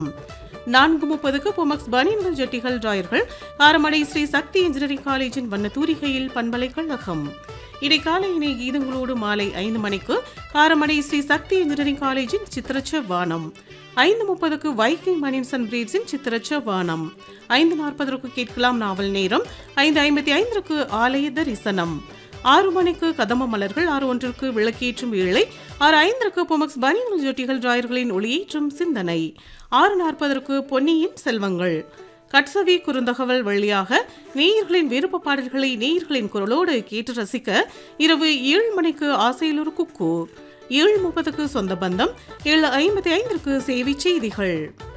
நான்கு முப்பதுக்கு பொமக்ஸ் பனியன்கள் ஜட்டிகள் டிராயர்கள் ஆரமடை ஸ்ரீ சக்தி இன்ஜினியரிங் காலேஜின் வண்ண தூரிகையில் பண்பலைக்கழகம் இடைக்கால இணை கீதங்களோடு மாலை ஐந்து மணிக்கு காரமடை ஸ்ரீ சக்தி இன்ஜினியரிங் காலேஜின் சித்திரச்ச வானம் ஐந்து முப்பதுக்கு வைகை மணின்சன் பிரீட்ஸின் சித்திரச்ச வானம் ஐந்து நாற்பதற்கு கேட்கலாம் நாவல் நேரம் ஐந்து ஐம்பத்தி ஐந்திற்கு ஆலய தரிசனம் ஆறு மணிக்கு கதம்ப மலர்கள் ஆறு ஒன்றிற்கு விளக்கேற்றும் வேளை ஆறு ஐந்திற்கு பொமக்ஸ் பனியன் ஜொட்டிகள் டிராயர்களின் ஒளியேற்றும் சிந்தனை ஆறு நாற்பதற்கு பொன்னியின் செல்வங்கள் கட்சவி குறுந்தகவல் வழியாக நேயர்களின் விருப்ப பாடல்களை நேயர்களின் குரலோடு கேட்டு ரசிக்க இரவு ஏழு மணிக்கு ஆசையில் ஒரு குக்கு ஏழு முப்பதுக்கு சொந்த பந்தம் ஏழு ஐம்பத்தி ஐந்திற்கு சேவை செய்திகள்